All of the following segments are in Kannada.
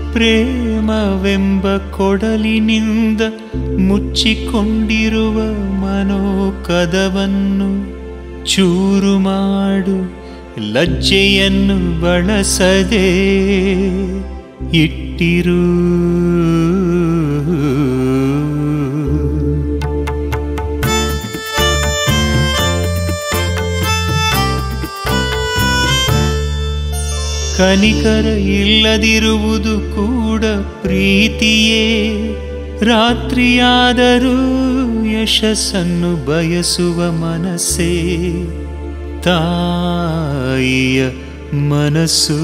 ಪ್ರೇಮವೆಂಬ ಕೊಡಲಿನಿಂದ ಮುಚ್ಚಿಕೊಂಡಿರುವ ಮನೋಕದವನ್ನು ಚೂರು ಮಾಡು ಲಜ್ಜೆಯನ್ನು ಬಳಸದೆ ಇಟ್ಟಿರು ಕನಿಕರ ಇಲ್ಲದಿರುವುದು ಕೂಡ ಪ್ರೀತಿಯೇ ರಾತ್ರಿಯಾದರೂ ಯಶಸ್ಸನ್ನು ಬಯಸುವ ಮನಸ್ಸೇ ತಾಯಿಯ ಮನಸ್ಸು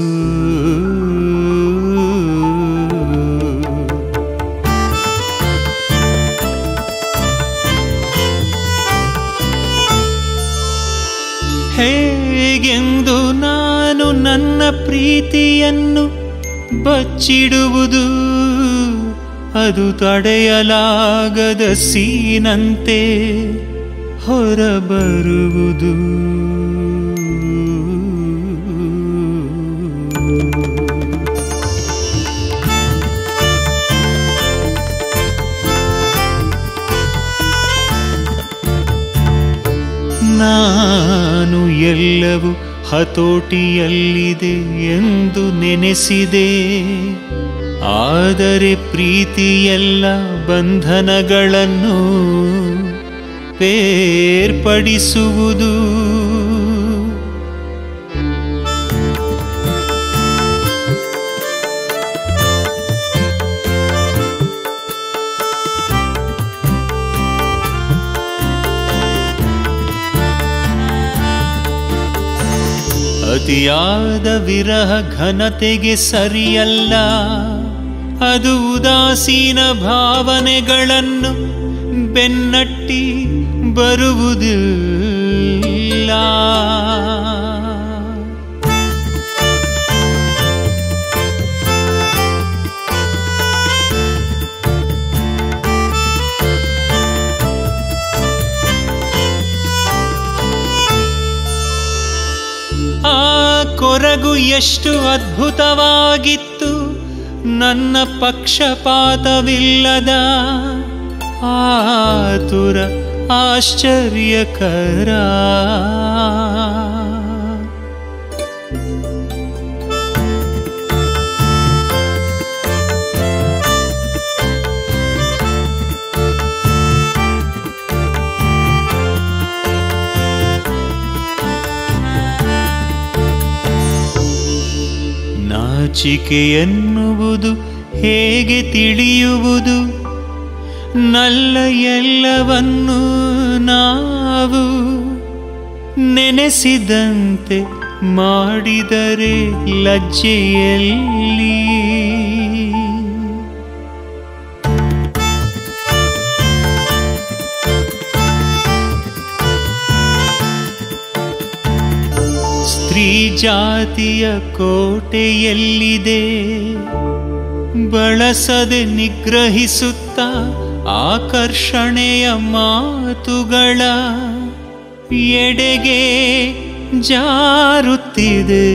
ಹೇಗೆಂದು ನಾನು ನನ್ನ ಪ್ರೀತಿಯನ್ನು ಬಚ್ಚಿಡುವುದು ಅದು ತಡೆಯಲಾಗದ ಸೀನಂತೆ ಹೊರಬರುವುದು ನಾನು ಎಲ್ಲವೂ ಹತೋಟಿಯಲ್ಲಿದೆ ಎಂದು ನೆನೆಸಿದೆ ಆದರೆ ಪ್ರೀತಿಯೆಲ್ಲ ಬಂಧನಗಳನ್ನು ಬೇರ್ಪಡಿಸುವುದು ಅತಿಯಾದ ವಿರಹ ಘನತೆಗೆ ಸರಿಯಲ್ಲ ಅದು ಉದಾಸೀನ ಭಾವನೆಗಳನ್ನು ಬೆನ್ನಟ್ಟಿ ಬರುವುದಿಲ್ಲ ಆ ಕೊರಗು ಎಷ್ಟು ಅದ್ಭುತವಾಗಿತ್ತು ನನ್ನ ಪಕ್ಷಪಾತವಿಲ್ಲದ ಆತುರ ಆಶ್ಚರ್ಯಕರ ನಾಚಿಕೆ ಎನ್ನುವುದು ಹೇಗೆ ತಿಳಿಯುವುದು ನಲ್ಲ ಎಲ್ಲವನ್ನು ನಾವು ನೆನೆಸಿದಂತೆ ಮಾಡಿದರೆ ಲಜ್ಜೆಯಲ್ಲಿ ಸ್ತ್ರೀ ಜಾತಿಯ ಕೋಟೆಯಲ್ಲಿದೆ ಬಳಸದೆ ನಿಗ್ರಹಿಸುತ್ತ ಆಕರ್ಷಣೆಯ ಮಾತುಗಳ ಎಡೆಗೆ ಜಾರುತ್ತಿದೆ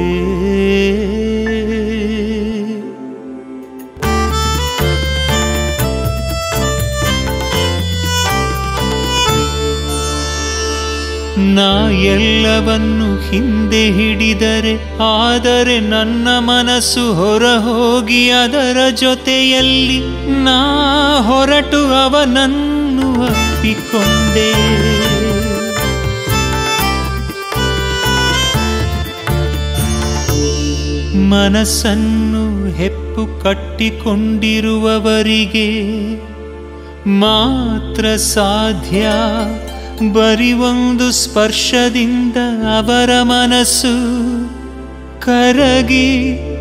ನಾ ಎಲ್ಲವನ್ನು ಹಿಂದೆ ಹಿಡಿದರೆ ಆದರೆ ನನ್ನ ಮನಸ್ಸು ಹೊರ ಹೋಗಿ ಅದರ ಜೊತೆಯಲ್ಲಿ ನಾ ಹೊರಟು ಅವನನ್ನು ಅಪ್ಪಿಕೊಂಡೆ ಮನಸ್ಸನ್ನು ಹೆಪ್ಪು ಕಟ್ಟಿಕೊಂಡಿರುವವರಿಗೆ ಮಾತ್ರ ಸಾಧ್ಯ ಬರಿ ಒಂದು ಸ್ಪರ್ಶದಿಂದ ಅವರ ಮನಸ್ಸು ಕರಗಿ